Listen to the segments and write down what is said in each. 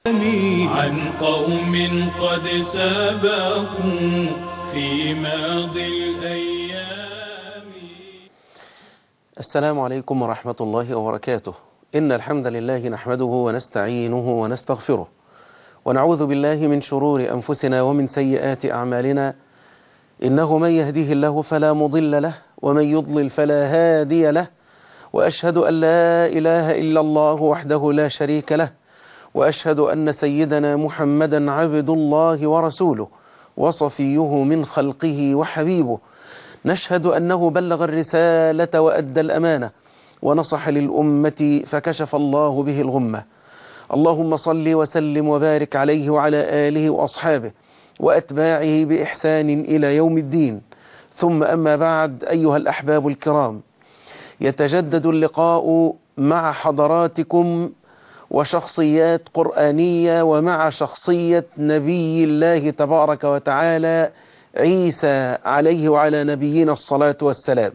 عن قوم قد سبقوا في ماضي الأيام السلام عليكم ورحمة الله وبركاته إن الحمد لله نحمده ونستعينه ونستغفره ونعوذ بالله من شرور أنفسنا ومن سيئات أعمالنا إنه من يهديه الله فلا مضل له ومن يضلل فلا هادي له وأشهد أن لا إله إلا الله وحده لا شريك له وأشهد أن سيدنا محمدا عبد الله ورسوله وصفيه من خلقه وحبيبه نشهد أنه بلغ الرسالة وأدى الأمانة ونصح للأمة فكشف الله به الغمة اللهم صل وسلم وبارك عليه وعلى آله وأصحابه وأتباعه بإحسان إلى يوم الدين ثم أما بعد أيها الأحباب الكرام يتجدد اللقاء مع حضراتكم وشخصيات قرآنية ومع شخصية نبي الله تبارك وتعالى عيسى عليه وعلى نبينا الصلاة والسلام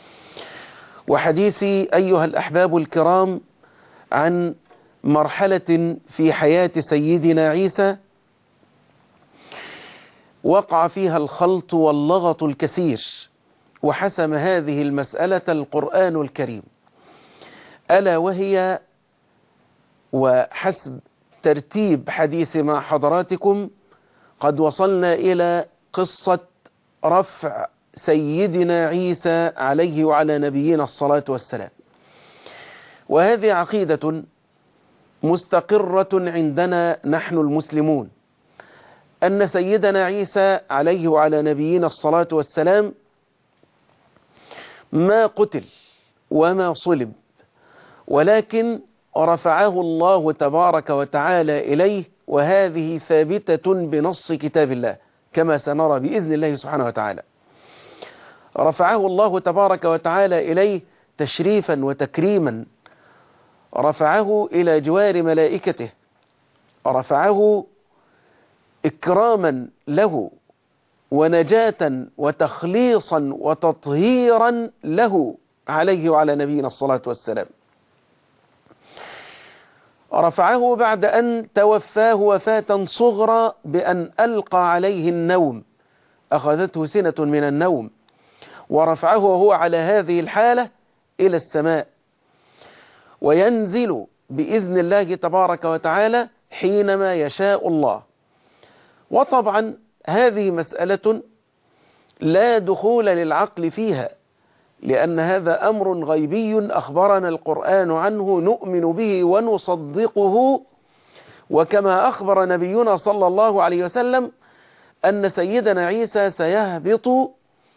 وحديثي أيها الأحباب الكرام عن مرحلة في حياة سيدنا عيسى وقع فيها الخلط واللغط الكثير وحسم هذه المسألة القرآن الكريم ألا وهي وحسب ترتيب حديث مع حضراتكم قد وصلنا إلى قصة رفع سيدنا عيسى عليه وعلى نبينا الصلاة والسلام وهذه عقيدة مستقرة عندنا نحن المسلمون أن سيدنا عيسى عليه وعلى نبينا الصلاة والسلام ما قتل وما صلب ولكن رفعه الله تبارك وتعالى إليه وهذه ثابتة بنص كتاب الله كما سنرى بإذن الله سبحانه وتعالى رفعه الله تبارك وتعالى إليه تشريفا وتكريما رفعه إلى جوار ملائكته رفعه إكراما له ونجاة وتخليصا وتطهيرا له عليه وعلى نبينا الصلاة والسلام رفعه بعد أن توفاه وفاة صغرى بأن ألقى عليه النوم أخذته سنة من النوم ورفعه وهو على هذه الحالة إلى السماء وينزل بإذن الله تبارك وتعالى حينما يشاء الله وطبعا هذه مسألة لا دخول للعقل فيها لأن هذا أمر غيبي أخبرنا القرآن عنه نؤمن به ونصدقه وكما أخبر نبينا صلى الله عليه وسلم أن سيدنا عيسى سيهبط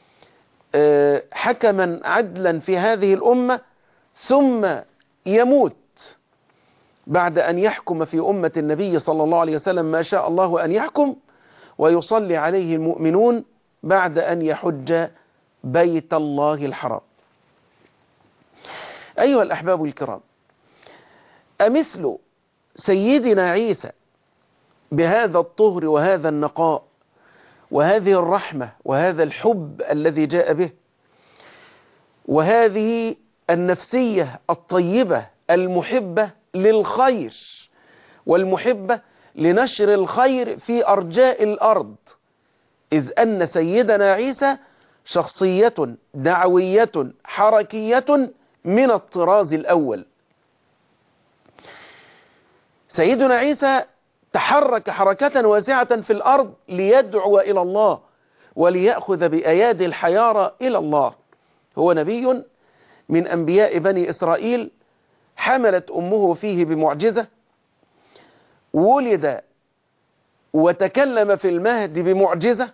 حكما عدلا في هذه الأمة ثم يموت بعد أن يحكم في أمة النبي صلى الله عليه وسلم ما شاء الله أن يحكم ويصلي عليه المؤمنون بعد أن يحج بيت الله الحرام أيها الأحباب الكرام أمثل سيدنا عيسى بهذا الطهر وهذا النقاء وهذه الرحمة وهذا الحب الذي جاء به وهذه النفسية الطيبة المحبة للخير والمحبة لنشر الخير في أرجاء الأرض إذ أن سيدنا عيسى شخصية دعوية حركية من الطراز الأول سيدنا عيسى تحرك حركة واسعة في الأرض ليدعو إلى الله وليأخذ بأيادي الحيارى إلى الله هو نبي من أنبياء بني إسرائيل حملت أمه فيه بمعجزة ولد وتكلم في المهد بمعجزة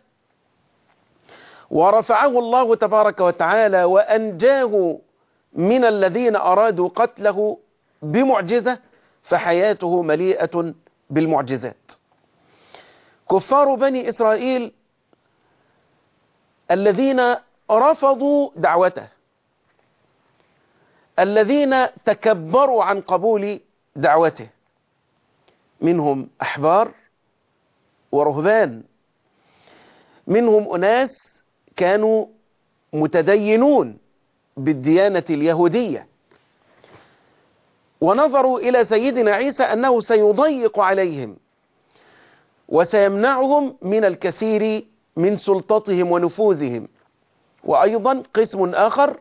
ورفعه الله تبارك وتعالى وأنجاه من الذين أرادوا قتله بمعجزة فحياته مليئة بالمعجزات كفار بني إسرائيل الذين رفضوا دعوته الذين تكبروا عن قبول دعوته منهم أحبار ورهبان منهم أناس كانوا متدينون بالديانة اليهودية ونظروا إلى سيدنا عيسى أنه سيضيق عليهم وسيمنعهم من الكثير من سلطتهم ونفوذهم وأيضا قسم آخر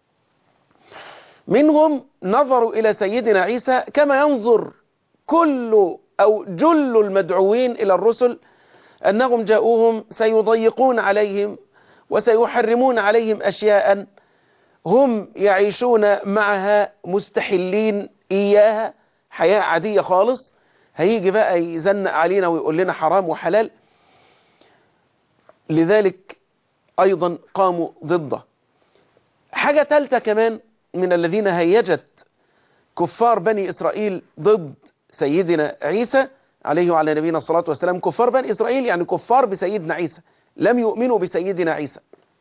منهم نظروا إلى سيدنا عيسى كما ينظر كل أو جل المدعوين إلى الرسل أنهم جاءوهم سيضيقون عليهم وسيحرمون عليهم أشياء هم يعيشون معها مستحلين إياها حياة عادية خالص هيجي بقى يزنق علينا ويقول لنا حرام وحلال لذلك أيضا قاموا ضده حاجة ثالثة كمان من الذين هيجت كفار بني إسرائيل ضد سيدنا عيسى عليه وعلى نبينا الصلاة والسلام كفار بني إسرائيل يعني كفار بسيدنا عيسى لم يؤمنوا بسيدنا عيسى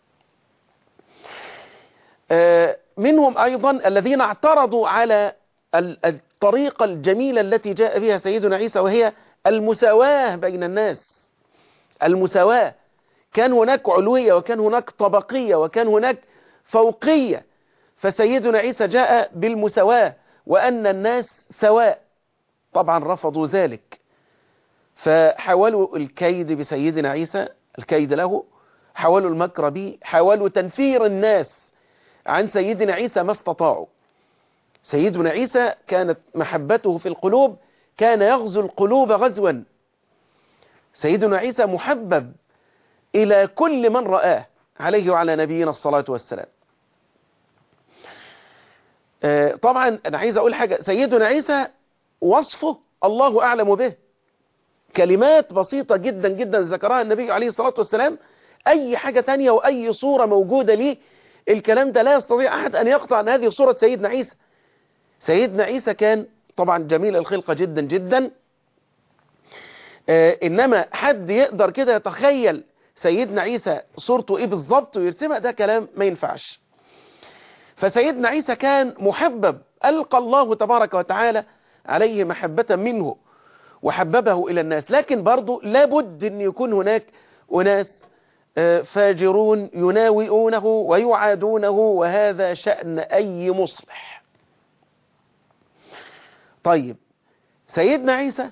منهم أيضا الذين اعترضوا على الطريقة الجميلة التي جاء بها سيدنا عيسى وهي المساواة بين الناس المساواة كان هناك علوية وكان هناك طبقية وكان هناك فوقية فسيدنا عيسى جاء بالمساواة وأن الناس سواء طبعا رفضوا ذلك فحاولوا الكيد بسيدنا عيسى الكيد له حاولوا المكر به حاولوا تنفير الناس عن سيدنا عيسى ما استطاعوا سيدنا عيسى كانت محبته في القلوب كان يغزو القلوب غزوا سيدنا عيسى محبب إلى كل من رآه عليه وعلى نبينا الصلاة والسلام طبعا أنا عايز أقول حاجة سيدنا عيسى وصفه الله أعلم به كلمات بسيطة جدا جدا ذكرها النبي عليه الصلاة والسلام أي حاجة تانية وأي صورة موجودة ليه الكلام ده لا يستطيع أحد أن يقطع عن هذه صورة سيدنا عيسى سيدنا عيسى كان طبعا جميل الخلقة جدا جدا آه إنما حد يقدر كده يتخيل سيدنا عيسى صورته إيه بالظبط ويرسمها ده كلام ما ينفعش فسيدنا عيسى كان محبب ألقى الله تبارك وتعالى عليه محبة منه وحببه إلى الناس لكن برضو لابد أن يكون هناك أناس فاجرون يناوئونه ويعادونه وهذا شأن أي مصلح طيب سيدنا عيسى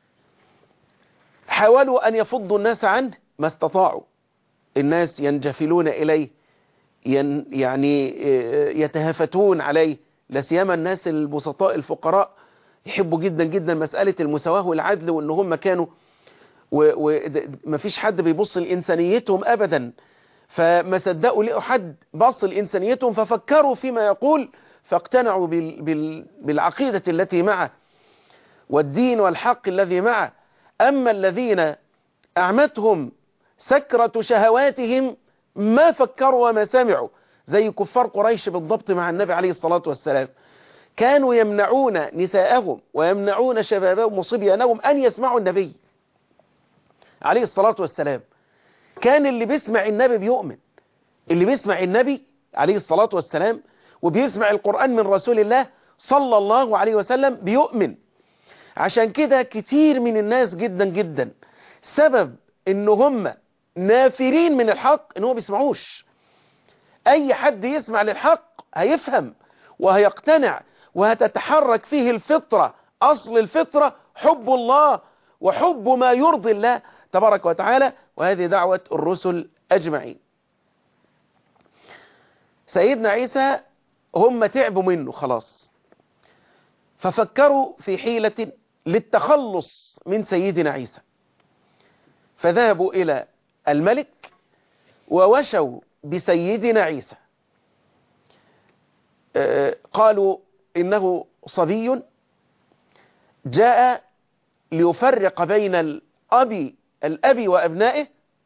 حاولوا أن يفضوا الناس عنه ما استطاعوا الناس ينجفلون إليه ين يعني يتهافتون عليه لسيما الناس البسطاء الفقراء يحبوا جدا جدا مسألة المساواة والعدل وان هم كانوا ومفيش حد بيبص لإنسانيتهم أبدا فما صدقوا لقوا حد بص لإنسانيتهم ففكروا فيما يقول فاقتنعوا بال بال بالعقيدة التي معه والدين والحق الذي معه أما الذين أعمتهم سكرة شهواتهم ما فكروا وما سمعوا زي كفار قريش بالضبط مع النبي عليه الصلاة والسلام كانوا يمنعون نساءهم ويمنعون شبابهم وصبيانهم أن يسمعوا النبي عليه الصلاة والسلام كان اللي بيسمع النبي بيؤمن اللي بيسمع النبي عليه الصلاة والسلام وبيسمع القرآن من رسول الله صلى الله عليه وسلم بيؤمن عشان كده كتير من الناس جدا جدا سبب ان هم نافرين من الحق ان هم بيسمعوش اي حد يسمع للحق هيفهم وهيقتنع وهتتحرك فيه الفطرة اصل الفطرة حب الله وحب ما يرضي الله تبارك وتعالى وهذه دعوة الرسل أجمعين سيدنا عيسى هم تعبوا منه خلاص ففكروا في حيلة للتخلص من سيدنا عيسى فذهبوا إلى الملك ووشوا بسيدنا عيسى قالوا إنه صبي جاء ليفرق بين الأب الأب وأبنائه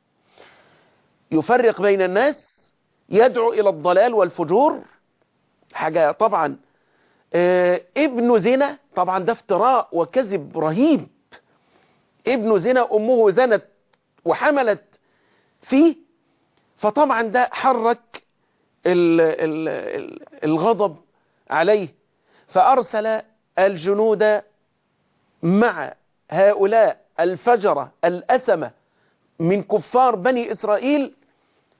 يفرق بين الناس يدعو إلى الضلال والفجور حاجة طبعا ابن زنا طبعا ده افتراء وكذب رهيب ابن زنا أمه زنت وحملت فيه فطبعا ده حرك ال ال ال الغضب عليه فأرسل الجنود مع هؤلاء الفجرة الأثمة من كفار بني إسرائيل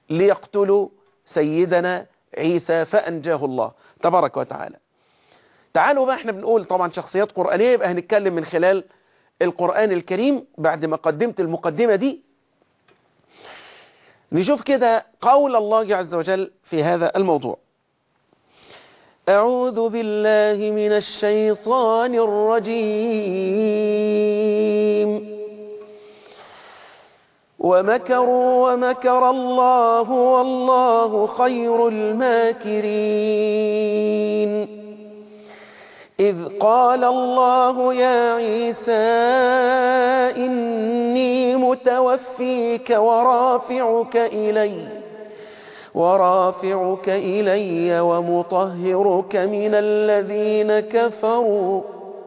ليقتلوا سيدنا عيسى فأنجاه الله تبارك وتعالى تعالوا بقى احنا بنقول طبعا شخصيات قرآنية يبقى هنتكلم من خلال القرآن الكريم بعد ما قدمت المقدمة دي نشوف كده قول الله عز وجل في هذا الموضوع أعوذ بالله من الشيطان الرجيم ومكروا ومكر الله والله خير الماكرين إذ قال الله يا عيسى إني متوفيك ورافعك إلي ورافعك إلي ومطهرك من الذين كفروا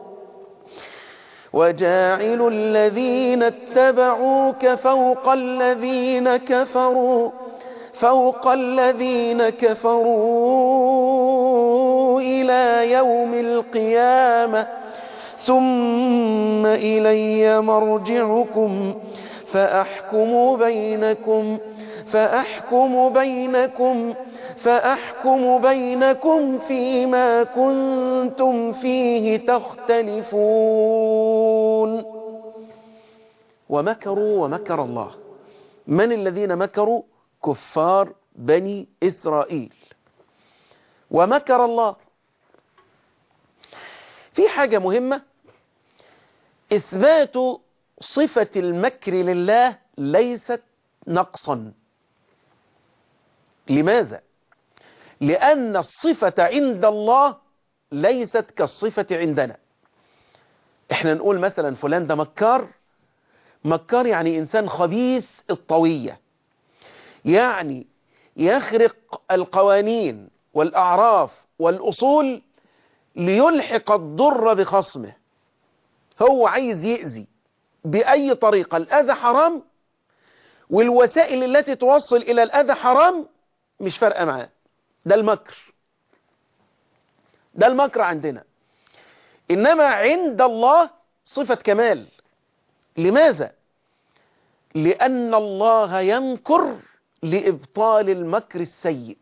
وجاعل الذين اتبعوك فوق الذين كفروا فوق الذين كفروا إلى يوم القيامة ثم إلي مرجعكم فأحكم بينكم فأحكم بينكم فأحكم بينكم فيما كنتم فيه تختلفون ومكروا ومكر الله من الذين مكروا كفار بني إسرائيل ومكر الله في حاجة مهمة إثبات صفة المكر لله ليست نقصا لماذا؟ لأن الصفة عند الله ليست كالصفة عندنا احنا نقول مثلا فلان ده مكار مكار يعني إنسان خبيث الطوية يعني يخرق القوانين والأعراف والأصول ليلحق الضر بخصمه هو عايز يأذي بأي طريقة الأذى حرام والوسائل التي توصل إلى الأذى حرام مش فارقة معاه ده المكر ده المكر عندنا إنما عند الله صفة كمال لماذا؟ لأن الله يمكر لإبطال المكر السيء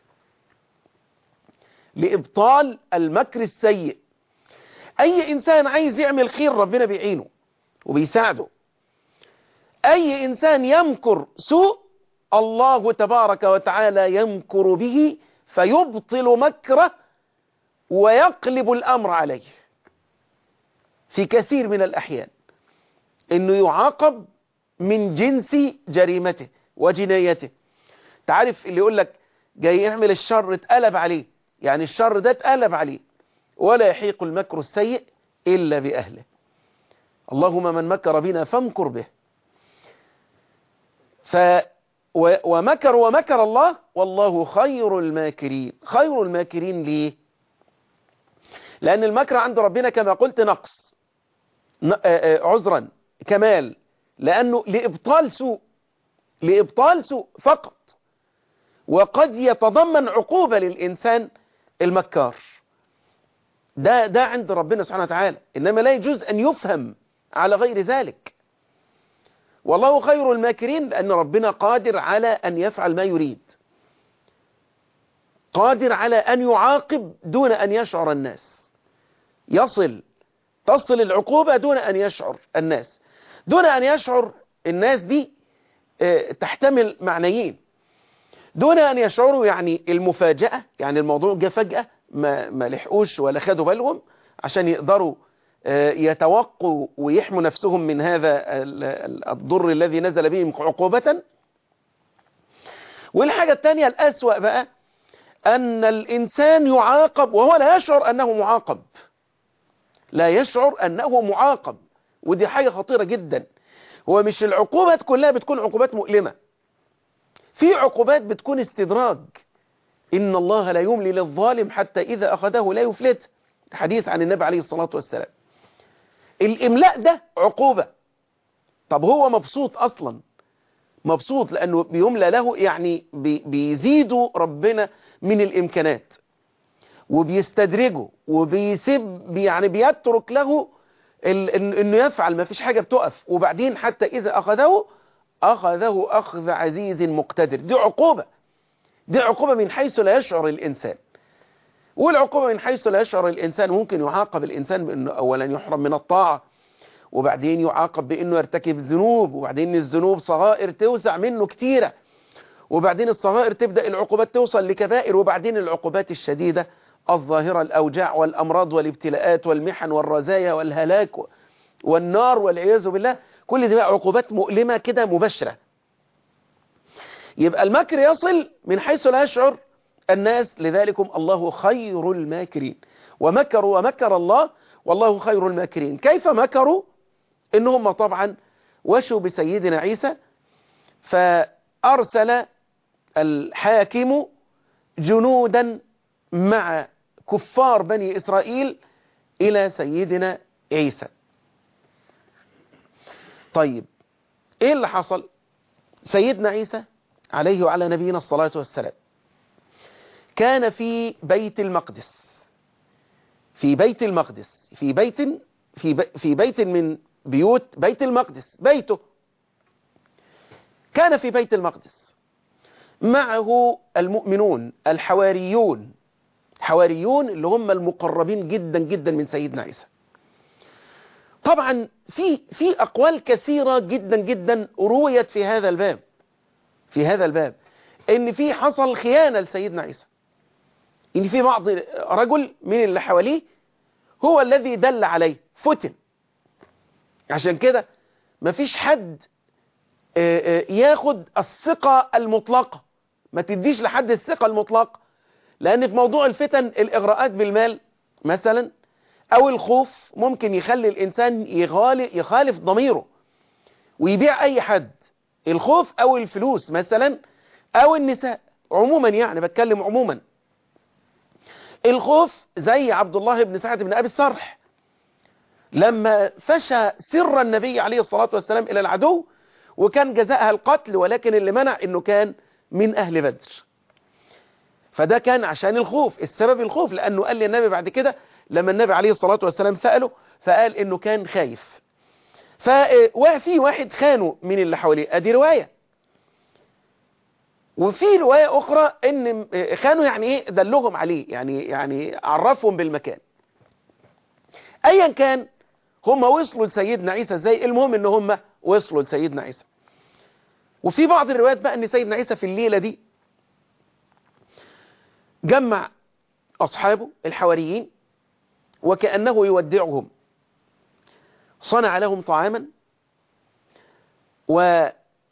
لإبطال المكر السيء أي إنسان عايز يعمل خير ربنا بيعينه وبيساعده أي إنسان يمكر سوء الله تبارك وتعالى يمكر به فيبطل مكره ويقلب الأمر عليه في كثير من الأحيان أنه يعاقب من جنس جريمته وجنايته تعرف اللي يقول لك جاي يعمل الشر اتقلب عليه يعني الشر ده اتقلب عليه ولا يحيق المكر السيء إلا بأهله اللهم من مكر بنا فامكر به ف ومكر ومكر الله والله خير الماكرين خير الماكرين ليه لأن المكر عند ربنا كما قلت نقص عذرا كمال لأنه لإبطال سوء لإبطال سوء فقط وقد يتضمن عقوبة للإنسان المكار ده ده عند ربنا سبحانه وتعالى إنما لا يجوز أن يفهم على غير ذلك والله خير الماكرين لأن ربنا قادر على أن يفعل ما يريد قادر على أن يعاقب دون أن يشعر الناس يصل تصل العقوبة دون أن يشعر الناس دون أن يشعر الناس دي تحتمل معنيين دون أن يشعروا يعني المفاجأة يعني الموضوع جه فجأة ما, ما لحقوش ولا خدوا بالهم عشان يقدروا يتوقوا ويحموا نفسهم من هذا الضر الذي نزل بهم عقوبة والحاجة الثانية الأسوأ بقى أن الإنسان يعاقب وهو لا يشعر أنه معاقب لا يشعر أنه معاقب ودي حاجة خطيرة جدا هو مش العقوبات كلها بتكون عقوبات مؤلمة في عقوبات بتكون استدراج إن الله لا يملي للظالم حتى إذا أخذه لا يفلت حديث عن النبي عليه الصلاة والسلام الإملاء ده عقوبة طب هو مبسوط أصلا مبسوط لأنه بيملى له يعني بي بيزيدوا ربنا من الإمكانات وبيستدرجه وبيسيب يعني بيترك له انه يفعل ما فيش حاجة بتقف وبعدين حتى إذا أخذه أخذه أخذ عزيز مقتدر دي عقوبة دي عقوبة من حيث لا يشعر الإنسان والعقوبة من حيث لا يشعر الإنسان ممكن يعاقب الإنسان بأنه أولا يحرم من الطاعة وبعدين يعاقب بأنه يرتكب ذنوب وبعدين الذنوب صغائر توسع منه كتيرة وبعدين الصغائر تبدأ العقوبات توصل لكبائر وبعدين العقوبات الشديدة الظاهرة الأوجاع والأمراض والابتلاءات والمحن والرزايا والهلاك والنار والعياذ بالله كل دي بقى عقوبات مؤلمة كده مباشرة يبقى المكر يصل من حيث لا يشعر الناس لذلكم الله خير الماكرين ومكروا ومكر الله والله خير الماكرين كيف مكروا إنهم طبعا وشوا بسيدنا عيسى فأرسل الحاكم جنودا مع كفار بني إسرائيل إلى سيدنا عيسى طيب إيه اللي حصل سيدنا عيسى عليه وعلى نبينا الصلاة والسلام كان في بيت المقدس في بيت المقدس في بيت في بي في بيت من بيوت بيت المقدس بيته كان في بيت المقدس معه المؤمنون الحواريون حواريون اللي هم المقربين جدا جدا من سيدنا عيسى طبعا في في اقوال كثيره جدا جدا رويت في هذا الباب في هذا الباب ان في حصل خيانه لسيدنا عيسى ان في بعض رجل من اللي حواليه هو الذي دل عليه فتن عشان كده مفيش حد ياخد الثقة المطلقة ما تديش لحد الثقة المطلقة لأن في موضوع الفتن الإغراءات بالمال مثلا أو الخوف ممكن يخلي الإنسان يخالف ضميره ويبيع أي حد الخوف أو الفلوس مثلا أو النساء عموما يعني بتكلم عموما الخوف زي عبد الله بن سعد بن أبي الصرح لما فشى سر النبي عليه الصلاة والسلام إلى العدو وكان جزاءها القتل ولكن اللي منع انه كان من اهل بدر فده كان عشان الخوف السبب الخوف لانه قال للنبي بعد كده لما النبي عليه الصلاة والسلام سأله فقال انه كان خايف ففي واحد خانه من اللي حواليه ادي رواية وفي رواية اخرى ان خانوا يعني ايه دلهم عليه يعني يعني عرفهم بالمكان ايا كان هم وصلوا لسيدنا عيسى ازاي المهم ان هم وصلوا لسيدنا عيسى وفي بعض الروايات بقى ان سيدنا عيسى في الليلة دي جمع اصحابه الحواريين وكأنه يودعهم صنع لهم طعاما و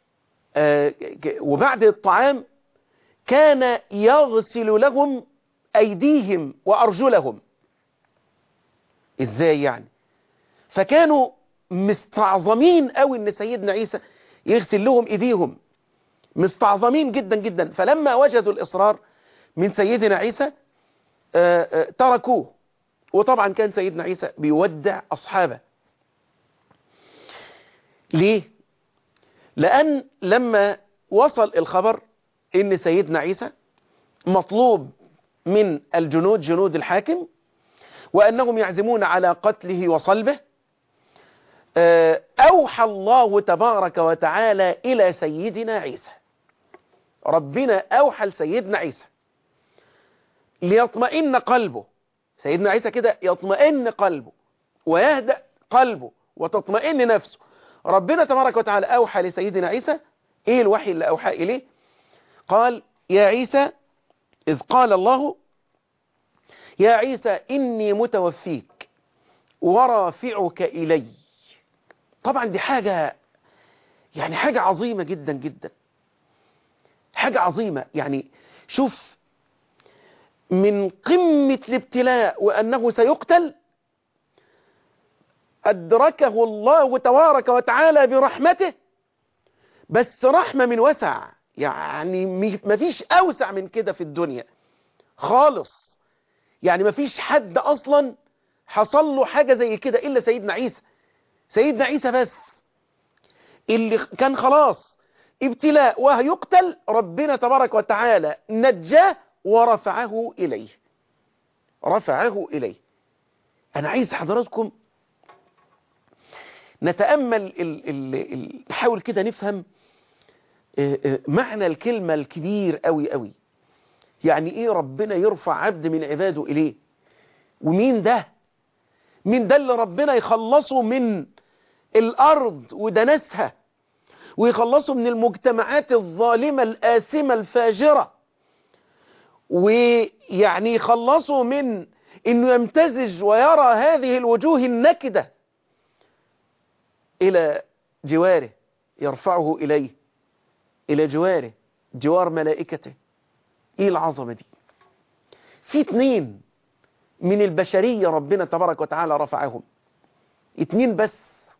وبعد الطعام كان يغسل لهم ايديهم وارجلهم ازاي يعني فكانوا مستعظمين قوي ان سيدنا عيسى يغسل لهم ايديهم مستعظمين جدا جدا فلما وجدوا الاصرار من سيدنا عيسى تركوه وطبعا كان سيدنا عيسى بيودع اصحابه ليه لان لما وصل الخبر ان سيدنا عيسى مطلوب من الجنود جنود الحاكم وانهم يعزمون على قتله وصلبه أوحى الله تبارك وتعالى إلى سيدنا عيسى ربنا أوحى لسيدنا عيسى ليطمئن قلبه سيدنا عيسى كده يطمئن قلبه ويهدأ قلبه وتطمئن نفسه ربنا تبارك وتعالى أوحى لسيدنا عيسى إيه الوحي اللي أوحى إليه قال يا عيسى إذ قال الله يا عيسى إني متوفيك ورافعك إلي طبعا دي حاجة يعني حاجة عظيمة جدا جدا حاجة عظيمة يعني شوف من قمة الابتلاء وأنه سيقتل أدركه الله تبارك وتعالى برحمته بس رحمة من وسع يعني مفيش أوسع من كده في الدنيا خالص يعني مفيش حد أصلا حصل له حاجة زي كده إلا سيدنا عيسى سيدنا عيسى بس اللي كان خلاص ابتلاء وهيقتل ربنا تبارك وتعالى نجاه ورفعه إليه رفعه إليه أنا عايز حضراتكم نتأمل ال ال ال نحاول كده نفهم معنى الكلمة الكبير قوي قوي يعني ايه ربنا يرفع عبد من عباده اليه ومين ده مين ده اللي ربنا يخلصه من الارض ودنسها ويخلصه من المجتمعات الظالمة الآثمة الفاجرة ويعني يخلصه من انه يمتزج ويرى هذه الوجوه النكدة الى جواره يرفعه اليه الى جواره جوار ملائكته ايه العظمة دي في اتنين من البشرية ربنا تبارك وتعالى رفعهم اتنين بس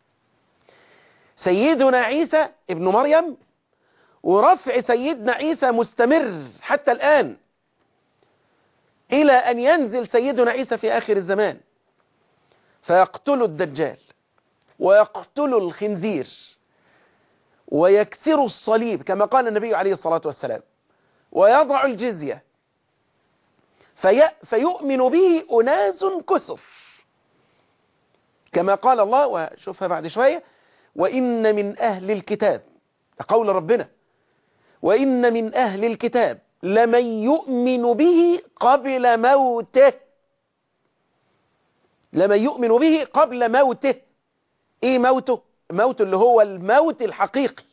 سيدنا عيسى ابن مريم ورفع سيدنا عيسى مستمر حتى الآن إلى أن ينزل سيدنا عيسى في آخر الزمان فيقتل الدجال ويقتل الخنزير ويكسر الصليب كما قال النبي عليه الصلاة والسلام ويضع الجزية في فيؤمن به أناس كسر كما قال الله وشوفها بعد شوية وإن من أهل الكتاب قول ربنا وإن من أهل الكتاب لمن يؤمن به قبل موته لمن يؤمن به قبل موته ايه موته موت اللي هو الموت الحقيقي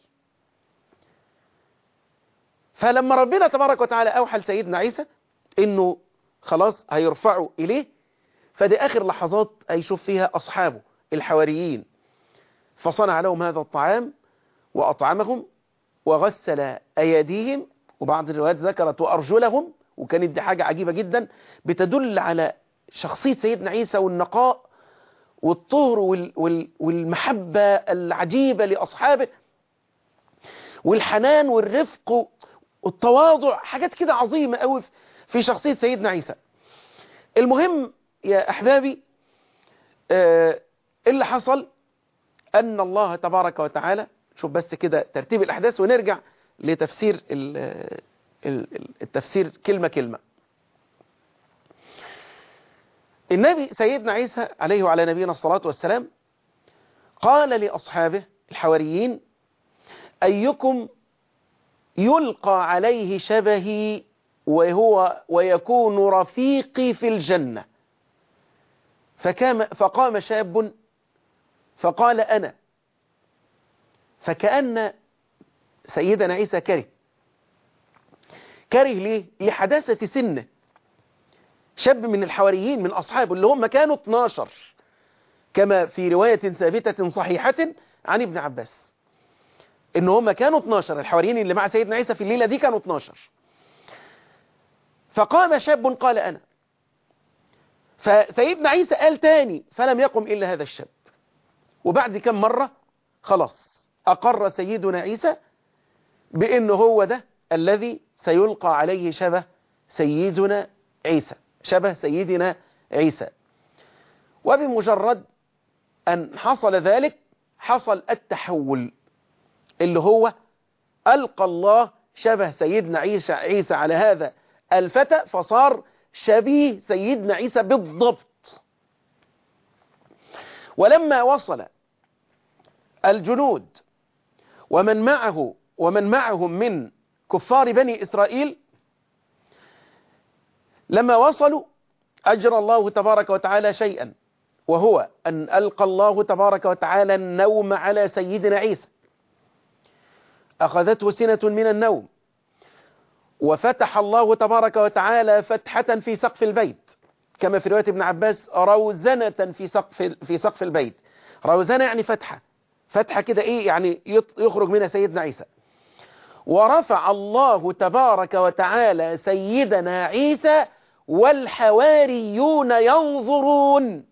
فلما ربنا تبارك وتعالى اوحى لسيدنا عيسى انه خلاص هيرفعوا اليه فدي اخر لحظات هيشوف فيها اصحابه الحواريين فصنع لهم هذا الطعام واطعمهم وغسل ايديهم وبعض الروايات ذكرت وارجلهم وكانت دي حاجه عجيبه جدا بتدل على شخصيه سيدنا عيسى والنقاء والطهر وال وال والمحبه العجيبه لاصحابه والحنان والرفق والتواضع حاجات كده عظيمه قوي في شخصيه سيدنا عيسى المهم يا احبابي آه اللي حصل ان الله تبارك وتعالى شوف بس كده ترتيب الاحداث ونرجع لتفسير التفسير كلمة كلمة النبي سيدنا عيسى عليه وعلى نبينا الصلاة والسلام قال لأصحابه الحواريين أيكم يلقى عليه شبهي وهو ويكون رفيقي في الجنة فكام فقام شاب فقال أنا فكأن سيدنا عيسى كره كره ليه لحداثة سنه شاب من الحواريين من أصحابه اللي هم كانوا 12 كما في رواية ثابتة صحيحة عن ابن عباس ان هم كانوا 12 الحواريين اللي مع سيدنا عيسى في الليلة دي كانوا 12 فقام شاب قال أنا فسيدنا عيسى قال تاني فلم يقم إلا هذا الشاب وبعد كم مرة خلاص أقر سيدنا عيسى بأنه هو ده الذي سيلقى عليه شبه سيدنا عيسى شبه سيدنا عيسى وبمجرد أن حصل ذلك حصل التحول اللي هو ألقى الله شبه سيدنا عيسى, عيسى على هذا الفتى فصار شبيه سيدنا عيسى بالضبط ولما وصل الجنود ومن معه ومن معهم من كفار بني إسرائيل لما وصلوا أجرى الله تبارك وتعالى شيئا وهو أن ألقى الله تبارك وتعالى النوم على سيدنا عيسى أخذته سنة من النوم وفتح الله تبارك وتعالى فتحة في سقف البيت كما في رواية ابن عباس روزنة في سقف في سقف البيت روزنة يعني فتحة فتحة كده ايه يعني يخرج منها سيدنا عيسى ورفع الله تبارك وتعالى سيدنا عيسى والحواريون ينظرون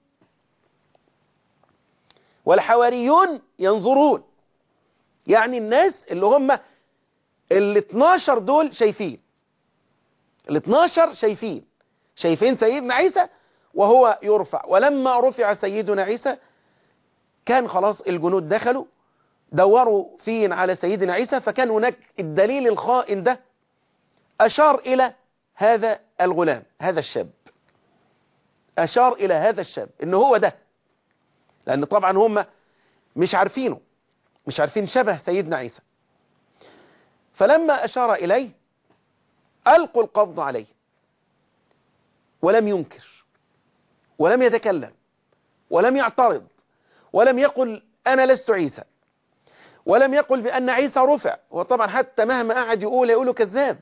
والحواريون ينظرون يعني الناس اللي هم ال 12 دول شايفين ال 12 شايفين شايفين سيدنا عيسى وهو يرفع ولما رفع سيدنا عيسى كان خلاص الجنود دخلوا دوروا فين على سيدنا عيسى فكان هناك الدليل الخائن ده أشار إلى هذا الغلام هذا الشاب أشار إلى هذا الشاب إن هو ده لأن طبعا هم مش عارفينه مش عارفين شبه سيدنا عيسى فلما أشار إليه ألقوا القبض عليه ولم ينكر ولم يتكلم ولم يعترض ولم يقل أنا لست عيسى ولم يقل بأن عيسى رفع وطبعا حتى مهما قعد يقول يقولوا كذاب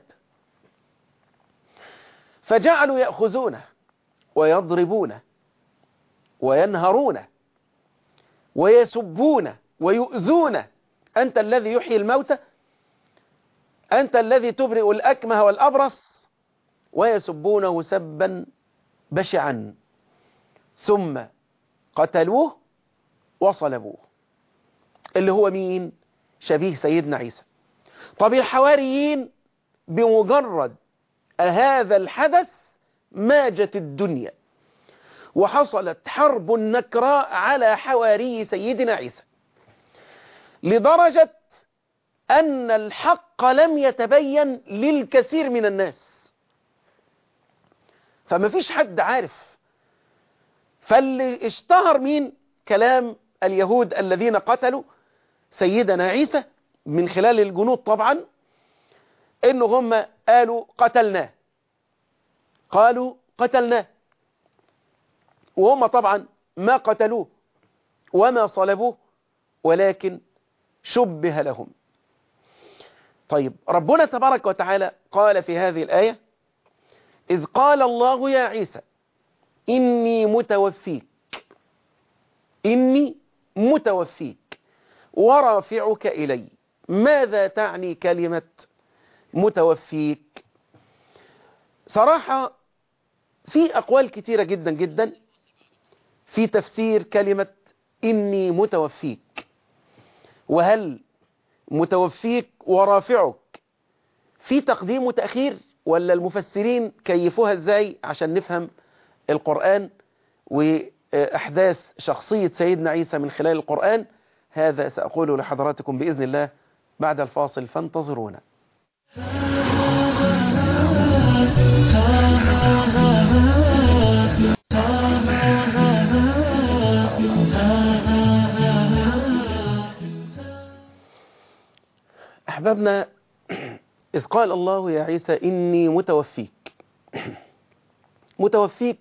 فجعلوا يأخذونه ويضربونه وينهرونه ويسبونه ويؤذونه أنت الذي يحيي الموتى أنت الذي تبرئ الأكمه والأبرص ويسبونه سبا بشعا ثم قتلوه وصلبوه اللي هو مين شبيه سيدنا عيسى طب الحواريين بمجرد هذا الحدث ماجت الدنيا وحصلت حرب نكراء على حواري سيدنا عيسى لدرجة أن الحق لم يتبين للكثير من الناس فما فيش حد عارف فاللي اشتهر مين كلام اليهود الذين قتلوا سيدنا عيسى من خلال الجنود طبعا انه هم قالوا قتلناه قالوا قتلناه وهم طبعا ما قتلوه وما صلبوه ولكن شبه لهم طيب ربنا تبارك وتعالى قال في هذه الآية إذ قال الله يا عيسى إني متوفيك إني متوفيك ورافعك إلي ماذا تعني كلمة متوفيك صراحة في أقوال كتيرة جدا جدا في تفسير كلمة إني متوفيك وهل متوفيك ورافعك في تقديم وتأخير ولا المفسرين كيفوها ازاي عشان نفهم القرآن وأحداث شخصية سيدنا عيسى من خلال القرآن هذا سأقوله لحضراتكم بإذن الله بعد الفاصل فانتظرونا أحبابنا إذ قال الله يا عيسى إني متوفيك متوفيك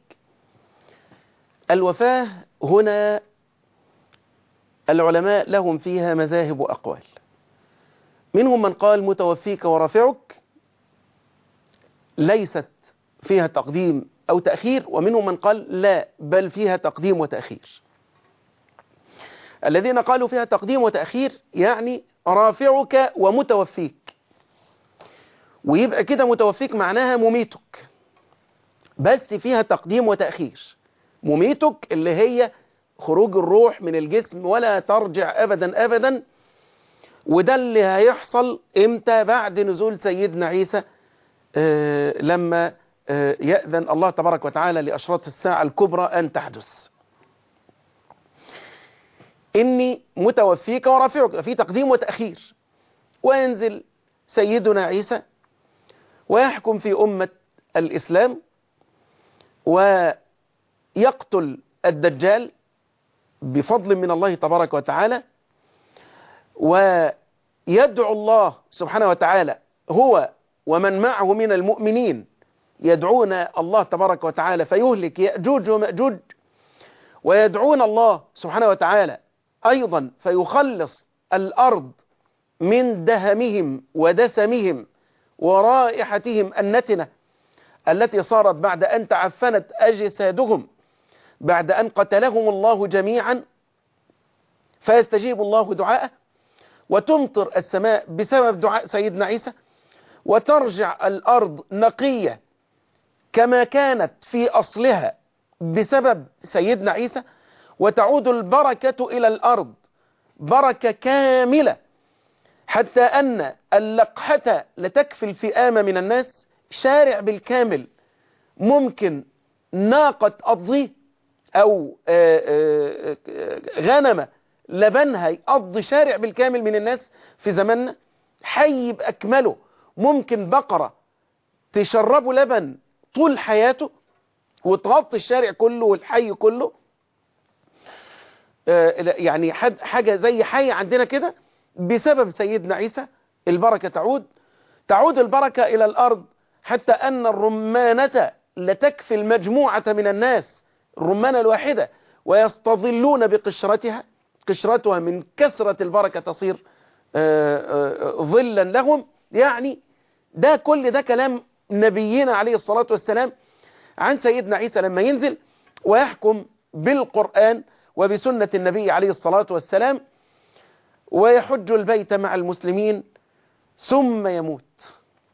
الوفاة هنا العلماء لهم فيها مذاهب وأقوال منهم من قال متوفيك ورافعك ليست فيها تقديم أو تأخير ومنهم من قال لا بل فيها تقديم وتأخير الذين قالوا فيها تقديم وتأخير يعني رافعك ومتوفيك ويبقى كده متوفيك معناها مميتك بس فيها تقديم وتأخير مميتك اللي هي خروج الروح من الجسم ولا ترجع أبدا أبدا وده اللي هيحصل امتى بعد نزول سيدنا عيسى آه لما آه يأذن الله تبارك وتعالى لأشراط الساعة الكبرى أن تحدث إني متوفيك ورافعك في تقديم وتأخير وينزل سيدنا عيسى ويحكم في أمة الإسلام ويقتل الدجال بفضل من الله تبارك وتعالى ويدعو الله سبحانه وتعالى هو ومن معه من المؤمنين يدعون الله تبارك وتعالى فيهلك يأجوج ومأجوج ويدعون الله سبحانه وتعالى أيضا فيخلص الأرض من دهمهم ودسمهم ورائحتهم النتنة التي صارت بعد أن تعفنت أجسادهم بعد أن قتلهم الله جميعا فيستجيب الله دعاءه وتمطر السماء بسبب دعاء سيدنا عيسى وترجع الأرض نقية كما كانت في أصلها بسبب سيدنا عيسى وتعود البركة إلى الأرض بركة كاملة حتى أن اللقحة لتكفي الفئام من الناس شارع بالكامل ممكن ناقة أضي أو غنمة لبنها يقضي شارع بالكامل من الناس في زماننا حي بأكمله ممكن بقرة تشربه لبن طول حياته وتغطي الشارع كله والحي كله يعني حاجة زي حي عندنا كده بسبب سيدنا عيسى البركة تعود تعود البركة إلى الأرض حتى أن الرمانة لتكفي المجموعة من الناس الرمانة الواحدة ويستظلون بقشرتها قشرتها من كثرة البركة تصير ظلا لهم يعني ده كل ده كلام نبينا عليه الصلاة والسلام عن سيدنا عيسى لما ينزل ويحكم بالقرآن وبسنة النبي عليه الصلاة والسلام ويحج البيت مع المسلمين ثم يموت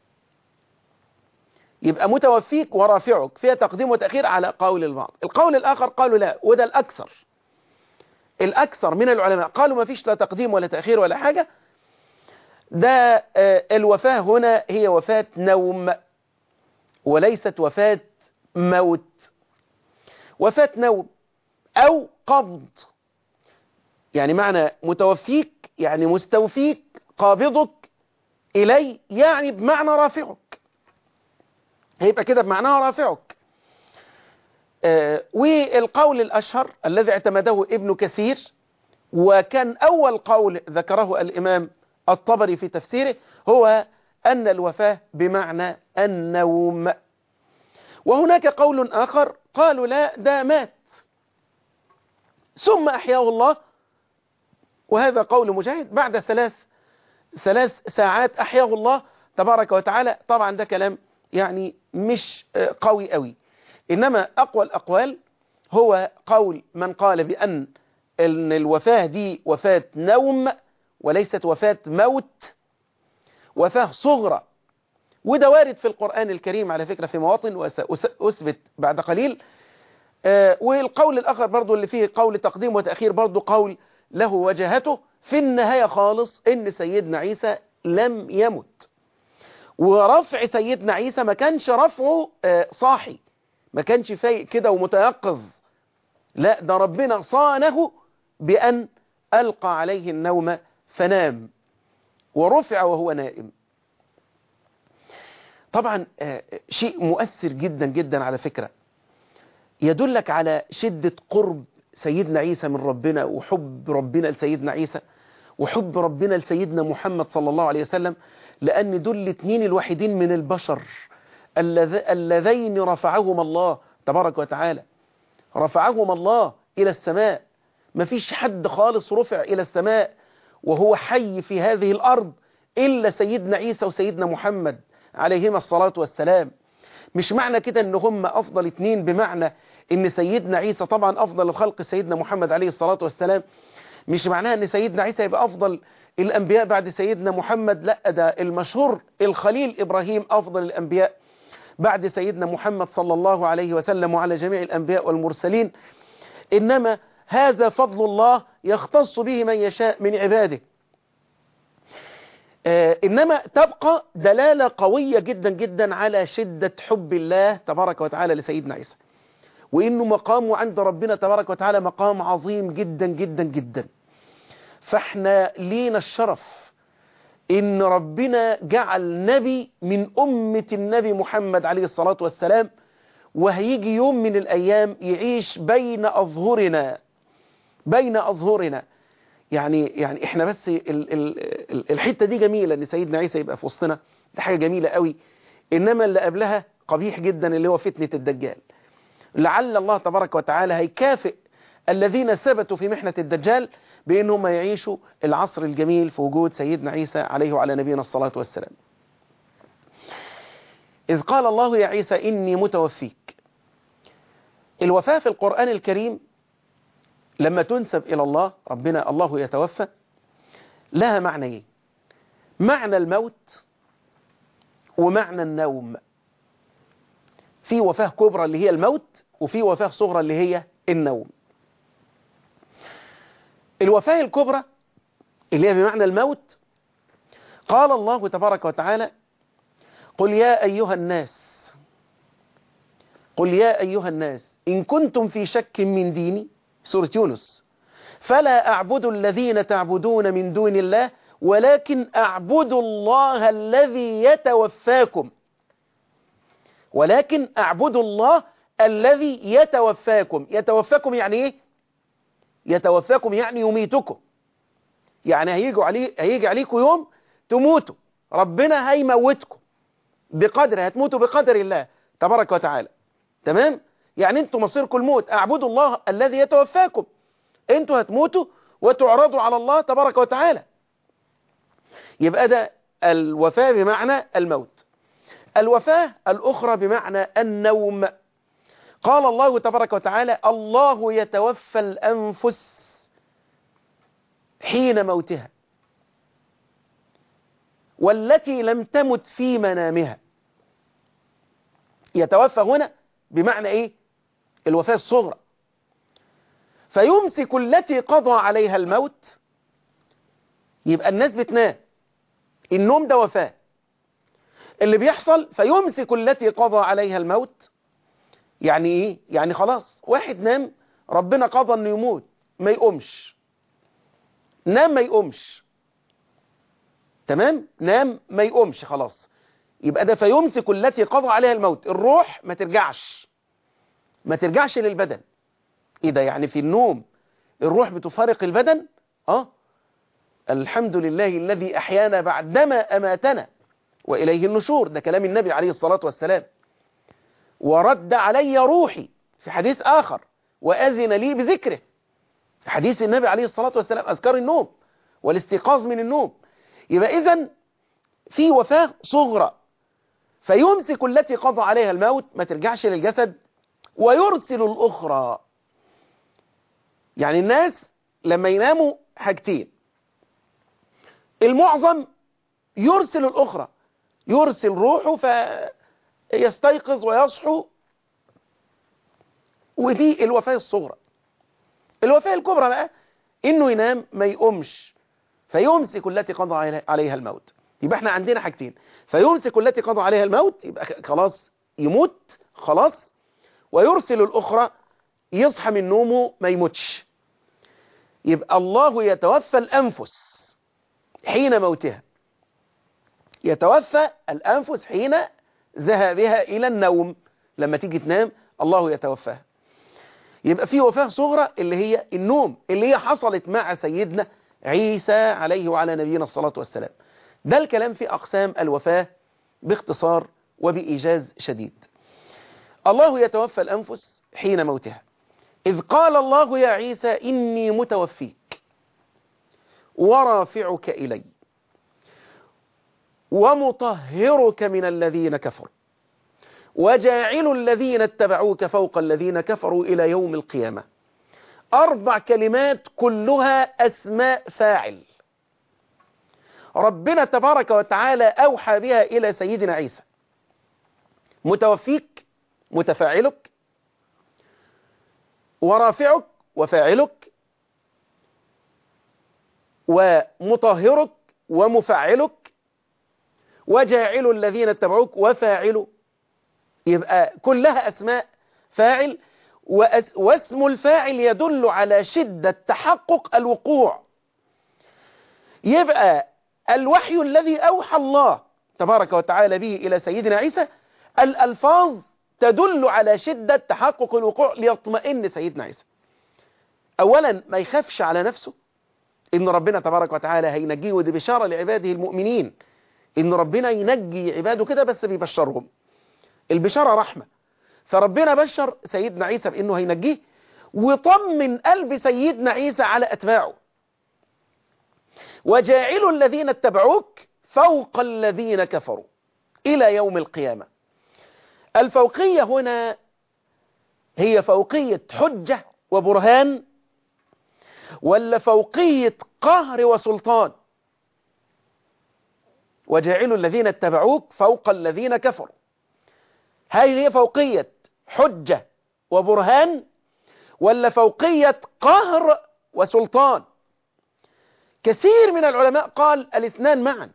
يبقى متوفيك ورافعك فيها تقديم وتأخير على قول البعض القول الآخر قالوا لا وده الأكثر الأكثر من العلماء قالوا ما فيش لا تقديم ولا تأخير ولا حاجة ده الوفاة هنا هي وفاة نوم وليست وفاة موت وفاة نوم أو قبض يعني معنى متوفيك يعني مستوفيك قابضك إلي يعني بمعنى رافعك هيبقى كده بمعناه رافعك آه والقول الأشهر الذي اعتمده ابن كثير وكان أول قول ذكره الإمام الطبري في تفسيره هو أن الوفاة بمعنى النوم وهناك قول آخر قالوا لا ده مات ثم أحياه الله وهذا قول مجاهد بعد ثلاث ثلاث ساعات أحياه الله تبارك وتعالى طبعا ده كلام يعني مش قوي قوي إنما أقوى الأقوال هو قول من قال بأن إن الوفاة دي وفاة نوم وليست وفاة موت وفاة صغرى وده وارد في القرآن الكريم على فكرة في مواطن وأثبت بعد قليل والقول الآخر برضو اللي فيه قول تقديم وتأخير برضو قول له وجهته في النهاية خالص إن سيدنا عيسى لم يمت ورفع سيدنا عيسى ما كانش رفعه صاحي ما كانش فايق كده ومتيقظ لا ده ربنا صانه بأن ألقى عليه النوم فنام ورفع وهو نائم طبعا شيء مؤثر جدا جدا على فكرة يدلك على شدة قرب سيدنا عيسى من ربنا وحب ربنا لسيدنا عيسى وحب ربنا لسيدنا محمد صلى الله عليه وسلم لأن دول الاثنين الوحيدين من البشر اللذين رفعهما الله تبارك وتعالى رفعهما الله إلى السماء ما فيش حد خالص رفع إلى السماء وهو حي في هذه الأرض إلا سيدنا عيسى وسيدنا محمد عليهما الصلاة والسلام مش معنى كده ان هم أفضل اتنين بمعنى ان سيدنا عيسى طبعا أفضل الخلق سيدنا محمد عليه الصلاة والسلام مش معناها ان سيدنا عيسى يبقى أفضل الأنبياء بعد سيدنا محمد لا ده المشهور الخليل إبراهيم أفضل الأنبياء بعد سيدنا محمد صلى الله عليه وسلم وعلى جميع الأنبياء والمرسلين إنما هذا فضل الله يختص به من يشاء من عباده آه إنما تبقى دلالة قوية جدا جدا على شدة حب الله تبارك وتعالى لسيدنا عيسى وإنه مقامه عند ربنا تبارك وتعالى مقام عظيم جدا جدا جدا فاحنا لينا الشرف إن ربنا جعل نبي من أمة النبي محمد عليه الصلاة والسلام وهيجي يوم من الأيام يعيش بين أظهرنا بين أظهرنا يعني يعني احنا بس ال ال الحتة دي جميلة ان سيدنا عيسى يبقى في وسطنا دي حاجة جميلة قوي انما اللي قبلها قبيح جدا اللي هو فتنة الدجال لعل الله تبارك وتعالى هيكافئ الذين ثبتوا في محنة الدجال بانهم يعيشوا العصر الجميل في وجود سيدنا عيسى عليه وعلى نبينا الصلاة والسلام إذ قال الله يا عيسى إني متوفيك الوفاة في القرآن الكريم لما تنسب إلى الله ربنا الله يتوفى لها معنيين معنى الموت ومعنى النوم في وفاة كبرى اللي هي الموت وفي وفاة صغرى اللي هي النوم الوفاة الكبرى اللي هي بمعنى الموت قال الله تبارك وتعالى قل يا أيها الناس قل يا أيها الناس إن كنتم في شك من ديني سورة يونس فلا أعبد الذين تعبدون من دون الله ولكن أعبد الله الذي يتوفاكم ولكن أعبد الله الذي يتوفاكم يتوفاكم يعني إيه يتوفاكم يعني يميتكم يعني هيجي علي هيجي عليكم يوم تموتوا ربنا هيموتكم بقدر هتموتوا بقدر الله تبارك وتعالى تمام يعني انتوا مصيركم الموت اعبدوا الله الذي يتوفاكم انتوا هتموتوا وتعرضوا على الله تبارك وتعالى يبقى ده الوفاة بمعنى الموت الوفاة الأخرى بمعنى النوم قال الله تبارك وتعالى الله يتوفى الأنفس حين موتها والتي لم تمت في منامها يتوفى هنا بمعنى ايه الوفاة الصغرى فيمسك التي قضى عليها الموت يبقى الناس بتنام النوم ده وفاة اللي بيحصل فيمسك التي قضى عليها الموت يعني ايه يعني خلاص واحد نام ربنا قضى انه يموت ما يقومش نام ما يقومش تمام نام ما يقومش خلاص يبقى ده فيمسك التي قضى عليها الموت الروح ما ترجعش ما ترجعش للبدن ايه ده يعني في النوم الروح بتفارق البدن اه الحمد لله الذي احيانا بعدما اماتنا واليه النشور ده كلام النبي عليه الصلاة والسلام ورد علي روحي في حديث اخر واذن لي بذكره في حديث النبي عليه الصلاة والسلام اذكار النوم والاستيقاظ من النوم يبقى اذا في وفاة صغرى فيمسك التي قضى عليها الموت ما ترجعش للجسد ويرسل الأخرى يعني الناس لما يناموا حاجتين المعظم يرسل الأخرى يرسل روحه فيستيقظ ويصحو ودي الوفاة الصغرى الوفاة الكبرى بقى انه ينام ما يقومش فيمسك التي قضى عليها الموت يبقى احنا عندنا حاجتين فيمسك التي قضى عليها الموت يبقى خلاص يموت خلاص ويرسل الأخرى يصحى من نومه ما يموتش يبقى الله يتوفى الأنفس حين موتها يتوفى الأنفس حين ذهابها إلى النوم لما تيجي تنام الله يتوفاها يبقى في وفاة صغرى اللي هي النوم اللي هي حصلت مع سيدنا عيسى عليه وعلى نبينا الصلاة والسلام ده الكلام في أقسام الوفاة باختصار وبإيجاز شديد الله يتوفى الأنفس حين موتها إذ قال الله يا عيسى إني متوفيك ورافعك إلي ومطهرك من الذين كفروا وجاعل الذين اتبعوك فوق الذين كفروا إلى يوم القيامة أربع كلمات كلها أسماء فاعل ربنا تبارك وتعالى أوحى بها إلى سيدنا عيسى متوفيك متفاعلك ورافعك وفاعلك ومطهرك ومفعلك وجاعل الذين اتبعوك وفاعل يبقى كلها أسماء فاعل وأس واسم الفاعل يدل على شدة تحقق الوقوع يبقى الوحي الذي أوحى الله تبارك وتعالى به إلى سيدنا عيسى الألفاظ تدل على شدة تحقق الوقوع ليطمئن سيدنا عيسى أولا ما يخافش على نفسه إن ربنا تبارك وتعالى هينجيه ودي بشارة لعباده المؤمنين إن ربنا ينجي عباده كده بس بيبشرهم البشارة رحمة فربنا بشر سيدنا عيسى بأنه هينجيه وطمن قلب سيدنا عيسى على أتباعه وجاعل الذين اتبعوك فوق الذين كفروا إلى يوم القيامة الفوقية هنا هي فوقية حجة وبرهان ولا فوقية قهر وسلطان وجاعل الذين اتبعوك فوق الذين كفروا هذه هي فوقية حجة وبرهان ولا فوقية قهر وسلطان كثير من العلماء قال الاثنان معا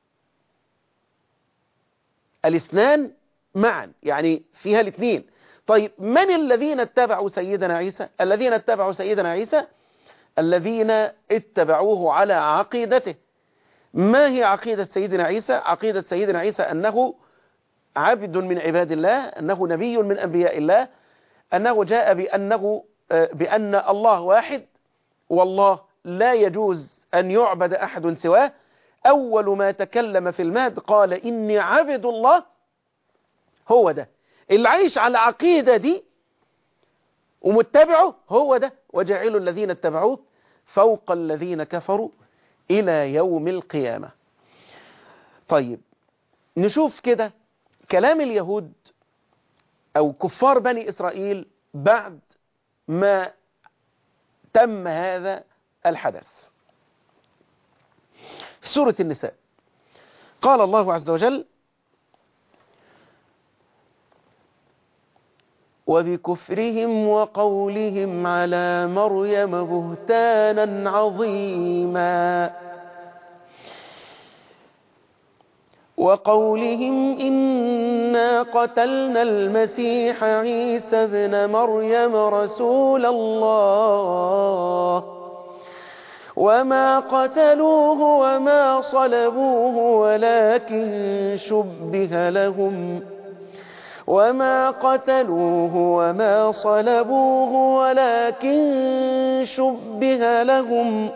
الاثنان معا يعني فيها الاثنين طيب من الذين اتبعوا سيدنا عيسى الذين اتبعوا سيدنا عيسى الذين اتبعوه على عقيدته ما هي عقيدة سيدنا عيسى عقيدة سيدنا عيسى أنه عبد من عباد الله أنه نبي من أنبياء الله أنه جاء بأنه بأن الله واحد والله لا يجوز أن يعبد أحد سواه أول ما تكلم في المهد قال إني عبد الله هو ده اللي عايش على العقيدة دي ومتبعه هو ده وجعلوا الذين اتبعوه فوق الذين كفروا إلى يوم القيامة طيب نشوف كده كلام اليهود أو كفار بني إسرائيل بعد ما تم هذا الحدث في سورة النساء قال الله عز وجل وبكفرهم وقولهم على مريم بهتانا عظيما وقولهم إنا قتلنا المسيح عيسى ابن مريم رسول الله وما قتلوه وما صلبوه ولكن شبه لهم وما قتلوه وما صلبوه ولكن شبه لهم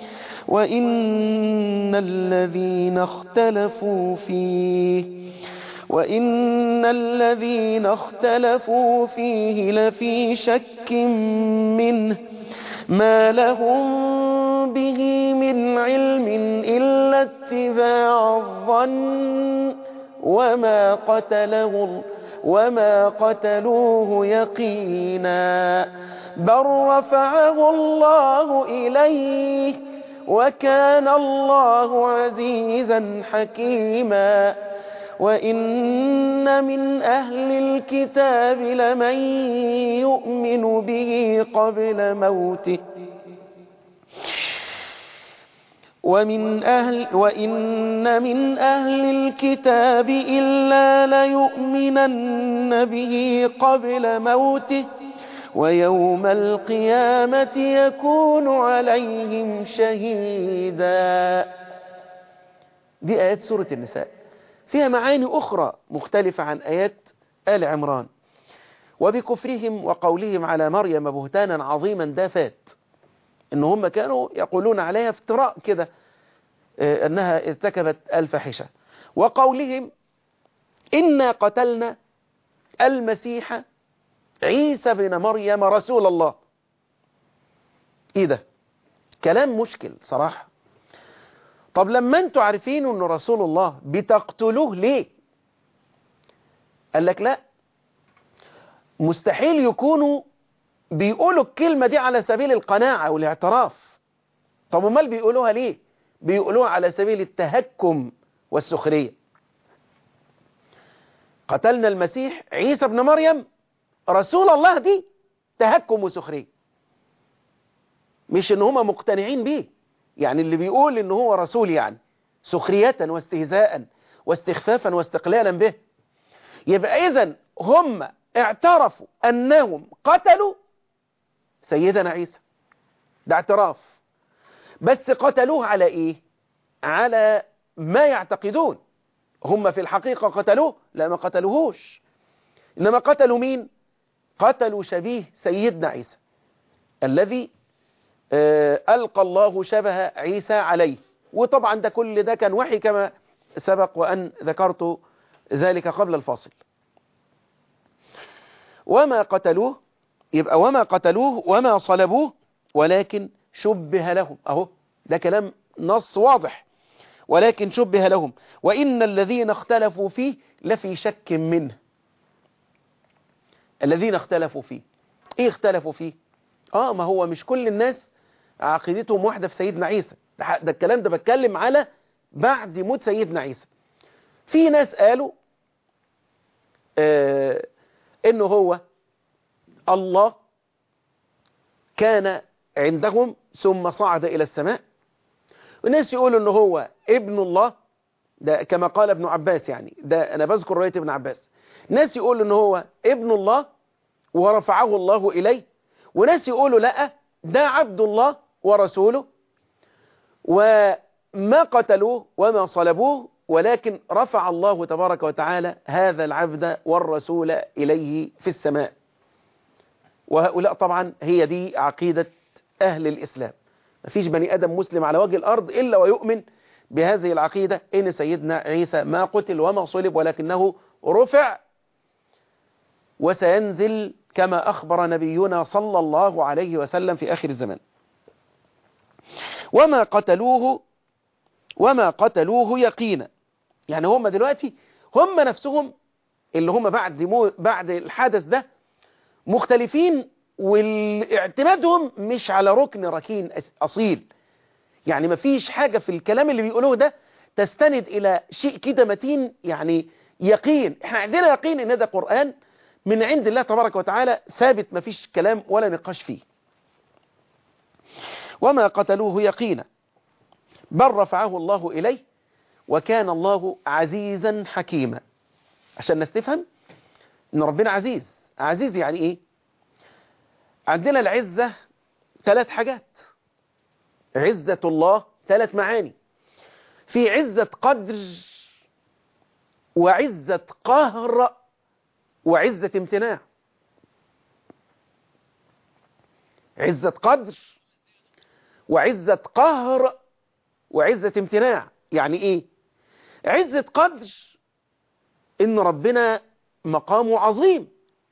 وإن الذين اختلفوا فيه وإن الذين اختلفوا فيه لفي شك منه ما لهم به من علم إلا اتباع الظن وما قتله وما قتلوه يقينا بل رفعه الله إليه وكان الله عزيزا حكيما وإن من أهل الكتاب لمن يؤمن به قبل موته ومن أهل وإن من أهل الكتاب إلا ليؤمنن به قبل موته ويوم القيامة يكون عليهم شهيدا دي آيات سورة النساء فيها معاني أخرى مختلفة عن آيات آل عمران وبكفرهم وقولهم على مريم بهتانا عظيما ده فات ان هم كانوا يقولون عليها افتراء كده انها ارتكبت الفاحشة وقولهم إنا قتلنا المسيح عيسى بن مريم رسول الله ايه ده كلام مشكل صراحة طب لما انتوا عارفين انه رسول الله بتقتلوه ليه قال لك لا مستحيل يكونوا بيقولوا الكلمة دي على سبيل القناعة والاعتراف طب امال بيقولوها ليه بيقولوها على سبيل التهكم والسخرية قتلنا المسيح عيسى بن مريم رسول الله دي تهكم وسخرية مش ان هم مقتنعين بيه يعني اللي بيقول ان هو رسول يعني سخرية واستهزاء واستخفافا واستقلالا به يبقى اذا هم اعترفوا انهم قتلوا سيدنا عيسى ده اعتراف بس قتلوه على ايه على ما يعتقدون هم في الحقيقة قتلوه لا ما قتلوهوش انما قتلوا مين قتلوا شبيه سيدنا عيسى الذي ألقى الله شبه عيسى عليه وطبعا ده كل ده كان وحي كما سبق وأن ذكرت ذلك قبل الفاصل وما قتلوه يبقى وما قتلوه وما صلبوه ولكن شبه لهم أهو ده كلام نص واضح ولكن شبه لهم وإن الذين اختلفوا فيه لفي شك منه الذين اختلفوا فيه ايه اختلفوا فيه اه ما هو مش كل الناس عقيدتهم واحدة في سيدنا عيسى ده, ده الكلام ده بتكلم على بعد موت سيدنا عيسى في ناس قالوا آه انه هو الله كان عندهم ثم صعد الى السماء وناس يقولوا انه هو ابن الله ده كما قال ابن عباس يعني ده انا بذكر روايه ابن عباس ناس يقولوا انه هو ابن الله ورفعه الله اليه وناس يقولوا لا ده عبد الله ورسوله وما قتلوه وما صلبوه ولكن رفع الله تبارك وتعالى هذا العبد والرسول إليه في السماء وهؤلاء طبعا هي دي عقيدة أهل الإسلام مفيش بني آدم مسلم على وجه الأرض إلا ويؤمن بهذه العقيدة إن سيدنا عيسى ما قتل وما صلب ولكنه رفع وسينزل كما أخبر نبينا صلى الله عليه وسلم في آخر الزمان وما قتلوه وما قتلوه يقينا يعني هم دلوقتي هم نفسهم اللي هم بعد مو بعد الحدث ده مختلفين واعتمادهم مش على ركن ركين أصيل يعني ما فيش حاجة في الكلام اللي بيقولوه ده تستند إلى شيء كده متين يعني يقين احنا عندنا يقين ان ده قرآن من عند الله تبارك وتعالى ثابت ما فيش كلام ولا نقاش فيه وما قتلوه يقينا بل رفعه الله إليه وكان الله عزيزا حكيما عشان نستفهم ان ربنا عزيز عزيز يعني ايه عندنا العزة ثلاث حاجات عزة الله ثلاث معاني في عزة قدر وعزة قهر وعزة امتناع عزة قدر وعزة قهر وعزة امتناع يعني ايه عزة قدر ان ربنا مقامه عظيم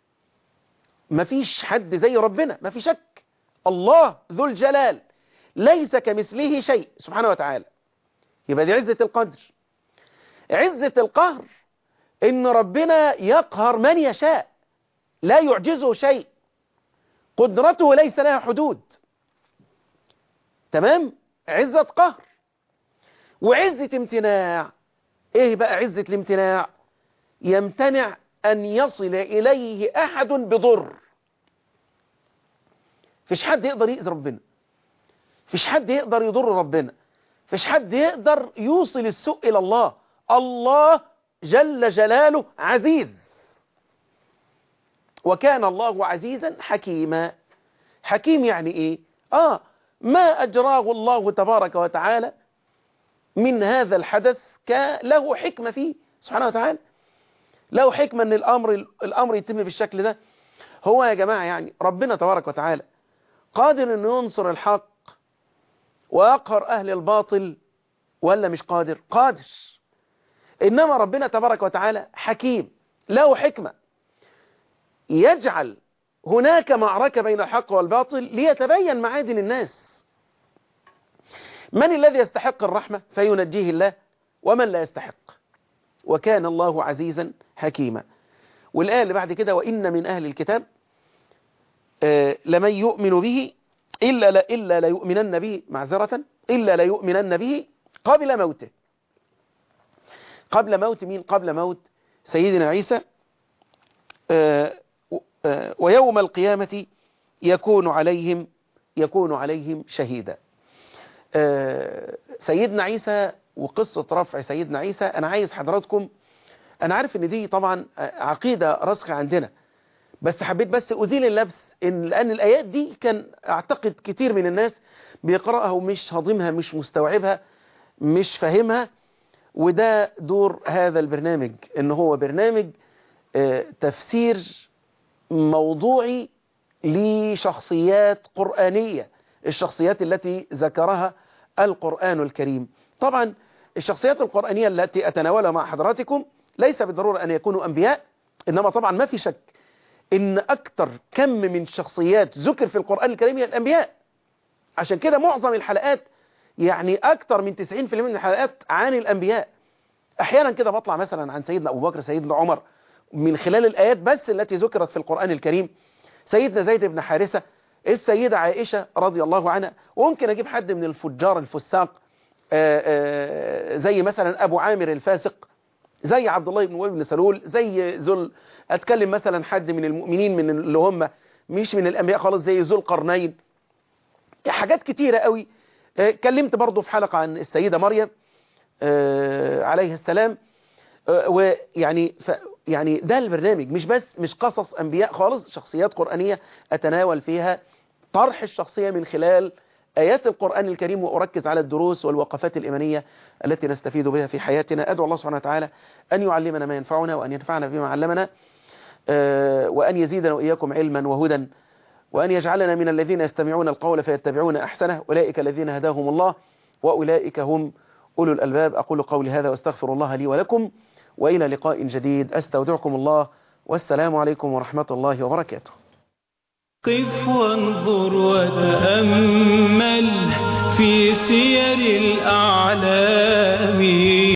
مفيش حد زي ربنا ما في شك الله ذو الجلال ليس كمثله شيء سبحانه وتعالى يبقى دي عزة القدر عزة القهر ان ربنا يقهر من يشاء لا يعجزه شيء قدرته ليس لها حدود تمام عزة قهر وعزة امتناع ايه بقى عزة الامتناع يمتنع ان يصل اليه احد بضر فيش حد يقدر يأذي ربنا فيش حد يقدر يضر ربنا فيش حد يقدر يوصل السوء الى الله الله جل جلاله عزيز وكان الله عزيزا حكيما حكيم يعني ايه اه ما اجراه الله تبارك وتعالى من هذا الحدث له حكمة فيه سبحانه وتعالى له حكمة ان الامر الامر يتم بالشكل ده هو يا جماعة يعني ربنا تبارك وتعالى قادر انه ينصر الحق ويقهر اهل الباطل ولا مش قادر قادر انما ربنا تبارك وتعالى حكيم له حكمة يجعل هناك معركة بين الحق والباطل ليتبين معادن الناس من الذي يستحق الرحمة فينجيه الله ومن لا يستحق وكان الله عزيزا حكيما والآية اللي بعد كده وإن من أهل الكتاب آه لمن يؤمن به إلا لا إلا لا يؤمنن به معذرة إلا لا يؤمنن به قبل موته قبل موت مين قبل موت سيدنا عيسى آه آه ويوم القيامة يكون عليهم يكون عليهم شهيدا سيدنا عيسى وقصة رفع سيدنا عيسى أنا عايز حضراتكم أنا عارف إن دي طبعا عقيدة راسخة عندنا بس حبيت بس أزيل اللبس إن لأن الآيات دي كان أعتقد كتير من الناس بيقرأها ومش هضمها مش مستوعبها مش فاهمها وده دور هذا البرنامج إن هو برنامج تفسير موضوعي لشخصيات قرآنية الشخصيات التي ذكرها القرآن الكريم طبعا الشخصيات القرآنية التي أتناولها مع حضراتكم ليس بالضرورة أن يكونوا أنبياء إنما طبعا ما في شك إن أكتر كم من شخصيات ذكر في القرآن الكريم هي الأنبياء عشان كده معظم الحلقات يعني أكتر من 90% من الحلقات عن الأنبياء أحيانا كده بطلع مثلا عن سيدنا أبو بكر سيدنا عمر من خلال الآيات بس التي ذكرت في القرآن الكريم سيدنا زيد بن حارثة السيدة عائشة رضي الله عنها وممكن أجيب حد من الفجار الفساق آآ آآ زي مثلا أبو عامر الفاسق زي عبد الله بن وابن سلول زي ذل أتكلم مثلا حد من المؤمنين من اللي هم مش من الأنبياء خالص زي ذو القرنين حاجات كتيرة قوي كلمت برضو في حلقة عن السيدة مريم عليه السلام ويعني ف يعني ده البرنامج مش بس مش قصص أنبياء خالص شخصيات قرآنية أتناول فيها طرح الشخصية من خلال آيات القرآن الكريم وأركز على الدروس والوقفات الإيمانية التي نستفيد بها في حياتنا أدعو الله سبحانه وتعالى أن يعلمنا ما ينفعنا وأن ينفعنا بما علمنا وأن يزيدنا وإياكم علما وهدى وأن يجعلنا من الذين يستمعون القول فيتبعون أحسنه أولئك الذين هداهم الله وأولئك هم أولو الألباب أقول قولي هذا واستغفر الله لي ولكم وإلى لقاء جديد أستودعكم الله والسلام عليكم ورحمة الله وبركاته قف وانظر وتأمل في سير الأعلام